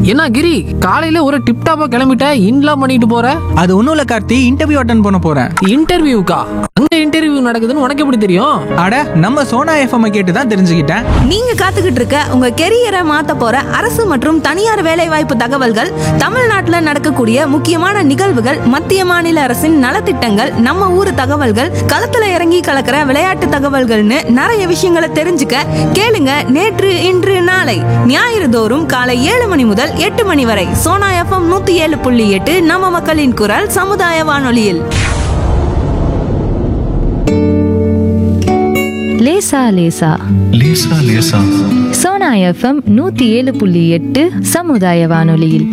என்ன கிரி காலையில ஒரு டிப் டாப்பா கிளம்பிட்ட இன்லாம் பண்ணிட்டு போற அது ஒன்றும் இல்லை கார்த்தி இன்டர்வியூ அட்டன் பண்ண போகிறேன் இன்டர்வியூக்கா அங்க இன்டர்வியூ நடக்குதுன்னு உனக்கு எப்படி தெரியும் அட நம்ம சோனா எஃப்எம் கேட்டு தான் தெரிஞ்சுக்கிட்டேன் நீங்க காத்துக்கிட்டு இருக்க உங்க கெரியரை மாத்த போற அரசு மற்றும் தனியார் வேலைவாய்ப்பு தகவல்கள் தமிழ்நாட்டுல நடக்கக்கூடிய முக்கியமான நிகழ்வுகள் மத்திய மாநில அரசின் நலத்திட்டங்கள் நம்ம ஊர் தகவல்கள் களத்துல இறங்கி கலக்கிற விளையாட்டு தகவல்கள்னு நிறைய விஷயங்களை தெரிஞ்சுக்க கேளுங்க நேற்று இன்று நாளை ஞாயிறு தோறும் காலை ஏழு மணி முதல் எட்டு மணி வரை சோனா எஃப்எம் நூத்தி ஏழு புள்ளி எட்டு நம்ம மக்களின் குரல் சமுதாய வானொலியில் லேசா லேசா லேசா லேசா சோனா எஃப்எம் நூத்தி ஏழு புள்ளி எட்டு சமுதாய வானொலியில்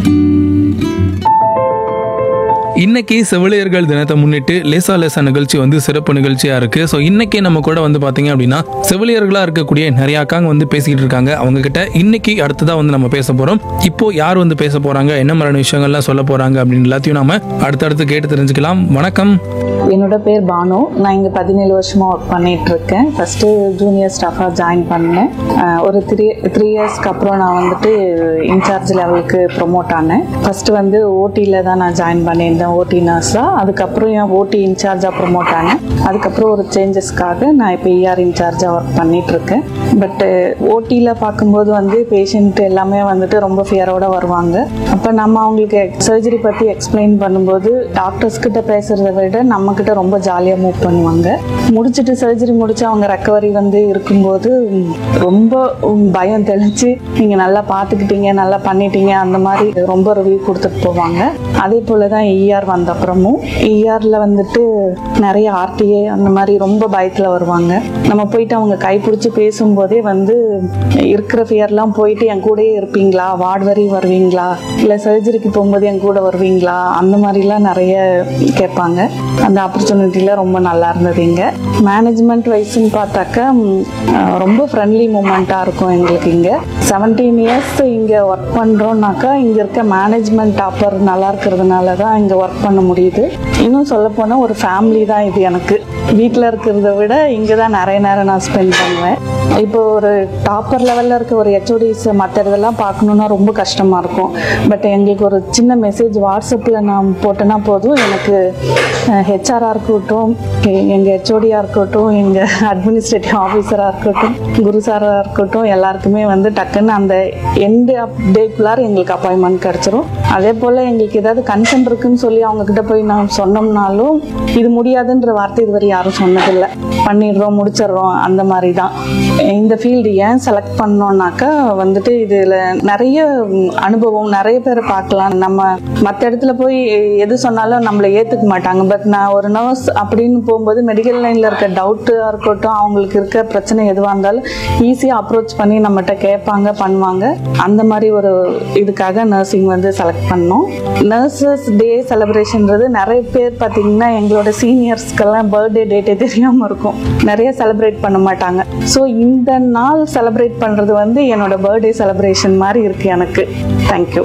இன்னைக்கு செவிலியர்கள் தினத்தை முன்னிட்டு லேசா லேசா நிகழ்ச்சி வந்து சிறப்பு நிகழ்ச்சியா இருக்கு ஸோ இன்னைக்கு நம்ம கூட வந்து பாத்தீங்க அப்படின்னா செவிலியர்களா இருக்கக்கூடிய நிறைய அக்காங்க வந்து பேசிக்கிட்டு இருக்காங்க அவங்க கிட்ட இன்னைக்கு அடுத்ததா வந்து நம்ம பேச போறோம் இப்போ யார் வந்து பேச போறாங்க என்ன மாதிரியான விஷயங்கள்லாம் சொல்ல போறாங்க அப்படின்னு எல்லாத்தையும் நாம அடுத்தடுத்து கேட்டு தெரிஞ்சுக்கலாம் வணக்கம் என்னோட பேர் பானு நான் இங்கே பதினேழு வருஷமாக ஒர்க் பண்ணிட்டு இருக்கேன் ஃபஸ்ட்டு ஜூனியர் ஸ்டாஃபாக ஜாயின் பண்ணேன் அஹ் ஒரு த்ரீ த்ரீ இயர்ஸ்க்கு அப்புறம் நான் வந்துட்டு இன்சார்ஜ் லெவலுக்கு ப்ரொமோட் ஆனேன் ஃபஸ்ட்டு வந்து ஓடியில் தான் நான் ஜாயின் பண்ணியிருந்தேன் ஓடி நர்ஸாக அதுக்கப்புறம் என் ஓடி இன்சார்ஜாக ப்ரொமோட் ஆனேன் அதுக்கப்புறம் ஒரு சேஞ்சஸ்க்காக நான் இப்போ இஆர் இன்சார்ஜாக ஒர்க் பண்ணிட்டு இருக்கேன் பட்டு ஓடியில் பார்க்கும்போது வந்து பேஷண்ட் எல்லாமே வந்துட்டு ரொம்ப ஃபியரோட வருவாங்க அப்போ நம்ம அவங்களுக்கு சர்ஜரி பற்றி எக்ஸ்பிளைன் பண்ணும்போது டாக்டர்ஸ் கிட்ட பேசுறதை விட நம்ம கிட்ட ரொம்ப ஜாலியாக மூவ் பண்ணுவாங்க முடிச்சுட்டு சர்ஜரி முடிச்சு அவங்க ரெக்கவரி வந்து இருக்கும்போது உம், ரொம்ப உம், பயம் தெளிச்சு நீங்கள் நல்லா பார்த்துக்கிட்டீங்க நல்லா பண்ணிட்டீங்க அந்த மாதிரி ரொம்ப ரிவ்யூ கொடுத்துட்டு போவாங்க அதே போல தான் இஆர் வந்த அப்புறமும் இஆரில் வந்துட்டு நிறைய ஆர்டிஏ அந்த மாதிரி ரொம்ப பயத்தில் வருவாங்க நம்ம போயிட்டு அவங்க கைப்பிடிச்சி பேசும்போதே வந்து இருக்கிற ஃபியர்லாம் போயிட்டு என் கூடயே இருப்பீங்களா வார்டு வரை வருவீங்களா இல்லை சர்ஜரிக்கு போகும்போது என் கூட வருவீங்களா அந்த மாதிரிலாம் நிறைய கேட்பாங்க அந்த ஆப்பர்ச்சுனிட்டியில் ரொம்ப நல்லா இருந்தது இங்கே மேனேஜ்மெண்ட் வைஸ்ன்னு பார்த்தாக்கா ம், அஹ், ரொம்ப ஃப்ரெண்ட்லி மூமெண்ட்டாக இருக்கும் எங்களுக்கு இங்கே செவன்டீன் இயர்ஸ் இங்கே ஒர்க் பண்ணுறோம்னாக்கா இங்கே இருக்க மேனேஜ்மெண்ட் டாப்பர் நல்லா இருக்கிறதுனால தான் இங்கே ஒர்க் பண்ண முடியுது இன்னும் சொல்லப்போனால் ஒரு ஃபேமிலி தான் இது எனக்கு வீட்டில் இருக்கிறத விட இங்கே தான் நிறைய நேரம் நான் ஸ்பெண்ட் பண்ணுவேன் இப்போ ஒரு டாப்பர் லெவலில் இருக்க ஒரு ஹெச்ஓடிஸ் மற்ற இதெல்லாம் பார்க்கணுன்னா ரொம்ப கஷ்டமாக இருக்கும் பட் எங்களுக்கு ஒரு சின்ன மெசேஜ் வாட்ஸ்அப்பில் நான் போட்டேன்னா போதும் எனக்கு ஹெச்ஆராக இருக்கட்டும் எங்கள் ஹெச்ஓடியாக இருக்கட்டும் எங்கள் அட்மினிஸ்ட்ரேட்டிவ் ஆஃபீஸராக இருக்கட்டும் குரு சாராக இருக்கட்டும் எல்லாருக்குமே வந்து டக்குன்னு அந்த எண்டு ஆஃப் டேக்குள்ளார எங்களுக்கு அப்பாயின்மெண்ட் கிடச்சிரும் அதே போல் எங்களுக்கு ஏதாவது கன்சென்ட் இருக்குன்னு சொல்லி அவங்க கிட்ட போய் நான் சொன்னோம்னாலும் இது முடியாதுன்ற வார்த்தை இதுவரை யாரும் சொன்னதில்லை பண்ணிடுறோம் முடிச்சிடுறோம் அந்த மாதிரி தான் இந்த ஃபீல்டு ஏன் செலக்ட் பண்ணோம்னாக்கா வந்துட்டு இதில் நிறைய ம், அனுபவம் நிறைய பேரை பார்க்கலாம் நம்ம மற்ற இடத்துல போய் எது சொன்னாலும் நம்மளை ஏற்றுக்க மாட்டாங்க பட் நான் ஒரு நர்ஸ் அப்படின்னு போகும்போது மெடிக்கல் லைனில் இருக்க டவுட்டாக இருக்கட்டும் அவங்களுக்கு இருக்க பிரச்சனை எதுவாக இருந்தாலும் ஈஸியாக அப்ரோச் பண்ணி நம்மகிட்ட கேட்பாங்க பண்ணுவாங்க அந்த மாதிரி ஒரு இதுக்காக நர்சிங் வந்து செலக்ட் பண்ணோம் நர்சஸ் டே செலிப்ரேஷன்றது நிறைய பேர் பார்த்தீங்கன்னா எங்களோட சீனியர்ஸ்க்கெல்லாம் பர்த்டே டேட்டே தெரியாமல் இருக்கும் நிறைய செலிப்ரேட் பண்ண மாட்டாங்க ஸோ இந்த நாள் செலிப்ரேட் பண்ணுறது வந்து என்னோட பர்த்டே செலிப்ரேஷன் மாதிரி இருக்குது எனக்கு தேங்க்யூ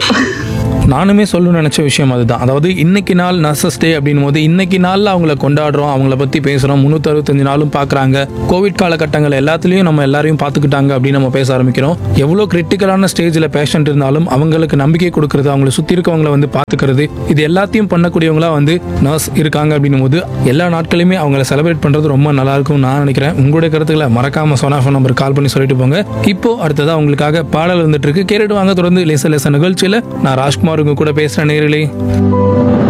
நானுமே சொல்லணும்னு நினைச்ச விஷயம் அதுதான் அதாவது இன்னைக்கு நாள் நர்சஸ் டே அப்படின்னும் போது இன்னைக்கு நாள்ல அவங்கள கொண்டாடுறோம் அவங்கள பத்தி பேசுறோம் முன்னூத்தி அறுபத்தஞ்சு நாளும் பாக்குறாங்க கோவிட் காலகட்டங்கள் எல்லாத்துலயும் நம்ம எல்லாரையும் பாத்துக்கிட்டாங்க அப்படின்னு நம்ம பேச ஆரம்பிக்கிறோம் எவ்வளவு கிரிட்டிக்கலான ஸ்டேஜ்ல பேஷண்ட் இருந்தாலும் அவங்களுக்கு நம்பிக்கை கொடுக்கறது அவங்கள சுத்தி இருக்கவங்கள வந்து பாத்துக்கிறது இது எல்லாத்தையும் பண்ணக்கூடியவங்களா வந்து நர்ஸ் இருக்காங்க அப்படின்னும் போது எல்லா நாட்களுமே அவங்கள செலிப்ரேட் பண்றது ரொம்ப நல்லா இருக்கும் நான் நினைக்கிறேன் உங்களுடைய கருத்துக்களை மறக்காம சோனா ஃபோன் நம்பர் கால் பண்ணி சொல்லிட்டு போங்க இப்போ அடுத்ததா உங்களுக்காக பாடல் வந்துட்டு இருக்கு கேட்டுட்டு வாங்க தொடர்ந்து லேச லேச நிகழ்ச்சியில நான் ராஜ்குமார் உங்க கூட பேசுறேன் நேரிலே